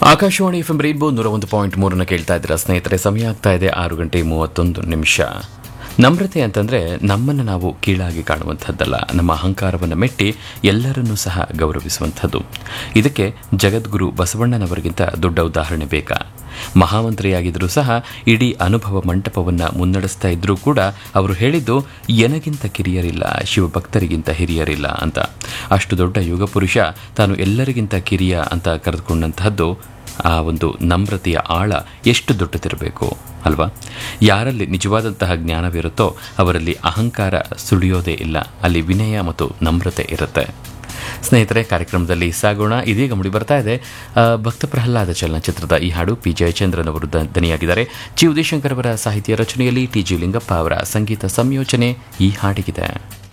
Akashvani F M rainbow ನೂರ ಒಂದು point ಮೂರನ್ನು ಕೇಳ್ತಾ ಇದ್ದೀರಾ ಸ್ನೇಹಿತರೆ ಸಮಯ ಆಗ್ತಾ ಇದೆ ಆರು ಗಂಟೆ ಮೂವತ್ತೊಂದು ನಿಮಿಷ ನಮ್ರತೆ ಅಂತಂದರೆ ನಮ್ಮನ್ನು ನಾವು ಕೀಳಾಗಿ ಕಾಣುವಂಥದ್ದಲ್ಲ ನಮ್ಮ ಅಹಂಕಾರವನ್ನು ಮೆಟ್ಟಿ ಎಲ್ಲರನ್ನೂ ಸಹ ಗೌರವಿಸುವಂಥದ್ದು ಇದಕ್ಕೆ ಜಗದ್ಗುರು ಬಸವಣ್ಣನವರಿಗಿಂತ ದೊಡ್ಡ ಉದಾಹರಣೆ ಬೇಕಾ ಮಹಾಮಂತ್ರಿಯಾಗಿದ್ದರೂ ಸಹ ಇಡೀ ಅನುಭವ ಮಂಟಪವನ್ನು ಮುನ್ನಡೆಸ್ತಾ ಇದ್ರೂ ಕೂಡ ಅವರು ಹೇಳಿದ್ದು ಎನಗಿಂತ ಕಿರಿಯರಿಲ್ಲ ಶಿವಭಕ್ತರಿಗಿಂತ ಹಿರಿಯರಿಲ್ಲ ಅಂತ ಅಷ್ಟು ದೊಡ್ಡ ಯುಗ ಪುರುಷ ತಾನು ಎಲ್ಲರಿಗಿಂತ ಕಿರಿಯ ಅಂತ ಕರೆದುಕೊಂಡಂತಹದ್ದು ಆ ಒಂದು ನಮ್ರತೆಯ ಆಳ ಎಷ್ಟು ದೊಡ್ಡದಿರಬೇಕು ಅಲ್ವಾ ಯಾರಲ್ಲಿ ನಿಜವಾದಂತಹ ಜ್ಞಾನವಿರುತ್ತೋ ಅವರಲ್ಲಿ ಅಹಂಕಾರ ಸುಳಿಯೋದೇ ಇಲ್ಲ ಅಲ್ಲಿ ವಿನಯ ಮತ್ತು ನಮ್ರತೆ ಇರುತ್ತೆ ಸ್ನೇಹಿತರೆ ಕಾರ್ಯಕ್ರಮದಲ್ಲಿ ಸಾಗೋಣ ಇದೀಗ ಮುಡಿ ಬರ್ತಾ ಇದೆ ಆ, ಭಕ್ತ ಪ್ರಹ್ಲಾದ ಚಲನಚಿತ್ರದ ಈ ಹಾಡು ಪಿ ಜಯಚಂದ್ರನ್ ಅವರು ದ- ದನಿಯಾಗಿದ್ದಾರೆ ಜಿ ಉದಯಶಂಕರ್ ಅವರ ಸಾಹಿತ್ಯ ರಚನೆಯಲ್ಲಿ ಟಿ ಜಿ ಲಿಂಗಪ್ಪ ಅವರ ಸಂಗೀತ ಸಂಯೋಜನೆ ಈ ಹಾಡಿಗಿದೆ